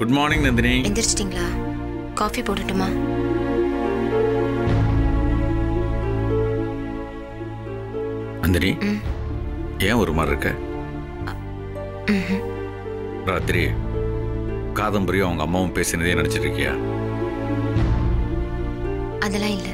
Good morning Nandini எந்திரிச்சிட்டிங்களா coffee போடட்டுமா நந்தினி ம். ஏன் ஒரு மாதிரி இருக்க ம்ஹும். ராத்திரி காதம்பரியும் அவங்க அம்மாவும் பேசினதே நினைச்சிட்டு இருக்கியா அதெல்லாம் இல்ல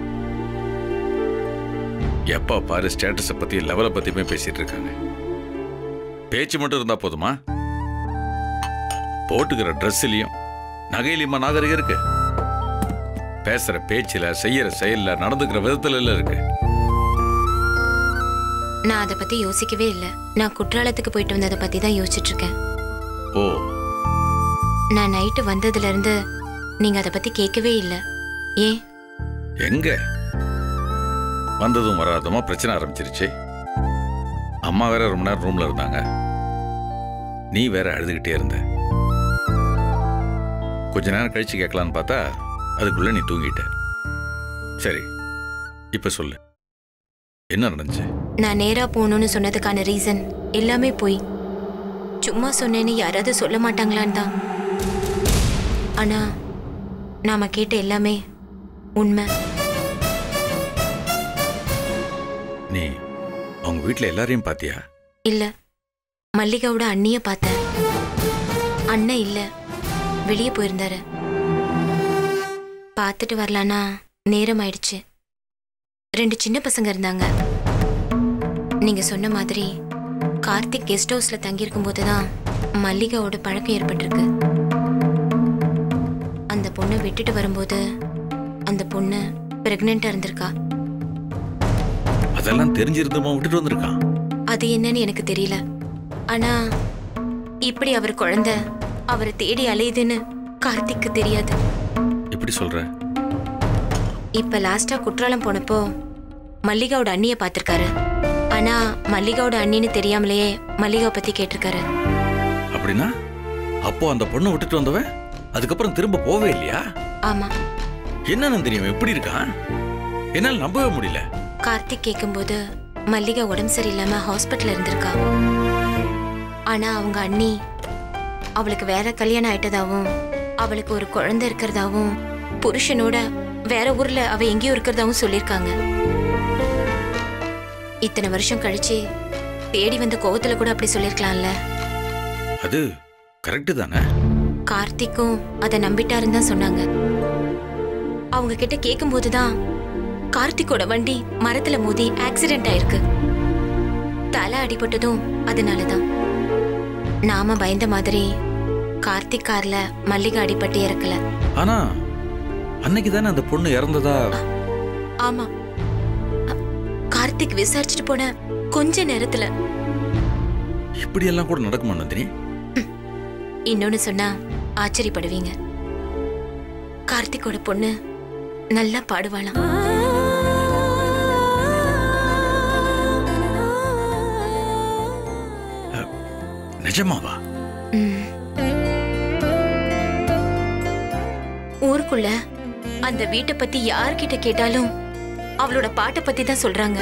எப்பா பாரு ஸ்டேட்டஸை பத்தி லெவலை பத்தியுமே பேசிட்டு இருக்காங்க பேச்சு மட்டும் இருந்தா போதுமா போட்டுக்கிற ட்ரெஸ்ஸிலையும் நகையிலையுமா நாகரிகம் இருக்கு பேசுற பேச்சுல செய்யற செயல்ல நடந்துக்கிற விதத்துல இல்ல இருக்கு நான் அதை பத்தி யோசிக்கவே இல்ல நான் குற்றாலத்துக்கு போயிட்டு வந்ததை பத்தி தான் யோசிச்சுட்டு இருக்கேன் ஓ நான் நைட்டு வந்ததுல இருந்து நீங்க அதை பத்தி கேட்கவே இல்ல ஏன் எங்க வந்ததும் வராதமா பிரச்சனை ஆரம்பிச்சிருச்சு அம்மா வேற ரொம்ப நேரம் ரூம்ல இருந்தாங்க நீ வேற அழுதுகிட்டே இருந்த கொஞ்ச நேரம் கழிச்சு கேட்கலான்னு பார்த்தா அதுக்குள்ள நீ தூங்கிட்ட சரி இப்ப சொல்லு என்ன நடந்துச்சு நான் நேரா போகணும்னு சொன்னதுக்கான ரீசன் எல்லாமே போய் சும்மா சொன்னேன்னு யாராவது சொல்ல மாட்டாங்களான்னு தான் ஆனா நாம கேட்ட எல்லாமே உண்மை நீ அவங்க வீட்ல எல்லாரையும் பாத்தியா இல்ல மல்லிகாவோட அண்ணிய பார்த்தேன் அண்ணன் இல்ல வெளியே போயிருந்தாரு பார்த்துட்டு வரலான்னா நேரம் ஆயிடுச்சு ரெண்டு சின்ன பசங்க இருந்தாங்க நீங்க சொன்ன மாதிரி கார்த்திக் கெஸ்ட் ஹவுஸ்ல தங்கியிருக்கும் போதுதான் மல்லிகாவோட பழக்கம் ஏற்பட்டிருக்கு அந்த பொண்ணை விட்டுட்டு வரும்போது அந்த பொண்ணு பிரெக்னெண்டா இருந்திருக்கா அதெல்லாம் தெரிஞ்சிருந்தமா விட்டுட்டு வந்திருக்கான் அது என்னன்னு எனக்கு தெரியல ஆனா இப்படி அவர் குழந்தை அவரை தேடி அலையுதுன்னு கார்த்திக்கு தெரியாது எப்படி சொல்ற இப்ப லாஸ்டா குற்றாலம் போனப்போ மல்லிகாவோட அண்ணிய பார்த்திருக்காரு ஆனா மல்லிகாவோட அண்ணின்னு தெரியாமலேயே மல்லிகாவை பத்தி கேட்டிருக்காரு அப்படின்னா அப்போ அந்த பொண்ணை விட்டுட்டு வந்தவன் அதுக்கப்புறம் திரும்ப போவே இல்லையா ஆமா என்ன நந்தினி இவன் எப்படி இருக்கான் என்னால் நம்பவே முடியல கார்த்திக் கேட்கும்போது மல்லிகா உடம்பு சரியில்லாம ஹாஸ்பிட்டல் இருந்திருக்கா ஆனா அவங்க அண்ணி அவளுக்கு வேற கல்யாணம் ஆயிட்டதாவும் அவளுக்கு ஒரு குழந்தை இருக்கிறதாவும் புருஷனோட வேற ஊர்ல அவ எங்கேயோ இருக்கிறதாவும் சொல்லியிருக்காங்க இத்தனை வருஷம் கழிச்சு தேடி வந்த கோவத்துல கூட அப்படி சொல்லியிருக்கலாம்ல அது கரெக்டு தானே கார்த்திக்கும் அதை நம்பிட்டாருன்னு தான் சொன்னாங்க அவங்க கிட்ட கேட்கும்போது தான் கார்த்திக்கோட வண்டி மரத்துல மோதி ஆக்சிடென்ட் ஆயிருக்கு தலை அடிபட்டதும் அதனாலதான் நாம பயந்த மாதிரி கார்த்திக் கார்ல மல்லிகை அடிபட்டு இறக்கல ஆனா அன்னைக்கு தானே அந்த பொண்ணு இறந்ததா ஆமா அ- கார்த்திக் விசாரிச்சுட்டு போன கொஞ்ச நேரத்துல இப்படி எல்லாம் கூட நடக்குமா நந்தினி இன்னொன்னு சொன்னா ஆச்சரியப்படுவீங்க கார்த்திக்கோட பொண்ணு நல்லா பாடுவாளாம் நிஜமாவா ம். ஊருக்குள்ள அந்த வீட்டை பத்தி யார்கிட்ட கேட்டாலும் அவளோட பாட்டை பத்தி தான் சொல்றாங்க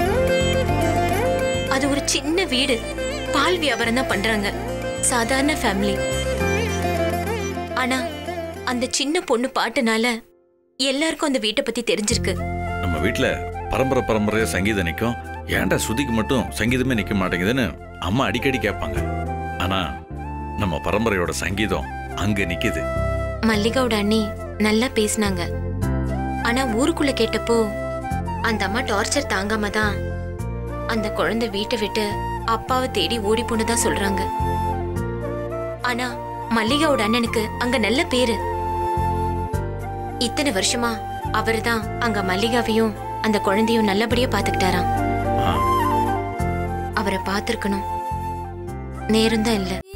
அது ஒரு சின்ன வீடு பால் வியாபாரம் தான் பண்றாங்க சாதாரண ஃபேமிலி ஆனா அந்த சின்ன பொண்ணு பாட்டுனால எல்லாருக்கும் அந்த வீட்டை பத்தி தெரிஞ்சிருக்கு நம்ம வீட்ல பரம்பரை பரம்பரையா சங்கீதம் நிற்கும் ஏன்டா சுதிக்கு மட்டும் சங்கீதமே நிற்க மாட்டேங்குதுன்னு அம்மா அடிக்கடி கேட்பாங்க ஆனா நம்ம பரம்பரையோட சங்கீதம் அங்க நிக்குது மல்லிகாவோட அண்ணி நல்லா பேசினாங்க ஆனா ஊருக்குள்ள கேட்டப்போ அந்த அம்மா டார்ச்சர் தாங்காம தான் அந்த குழந்தை வீட்டை விட்டு அப்பாவை தேடி ஓடி போனதா சொல்றாங்க ஆனா மல்லிகாவோட அண்ணனுக்கு அங்க நல்ல பேரு இத்தனை வருஷமா அவர்தான் அங்க மல்லிகாவையும் அந்த குழந்தையும் நல்லபடியா பாத்துக்கிட்டாராம் ஆ, அவரை பார்த்திருக்கணும் நேரம் தான் இல்ல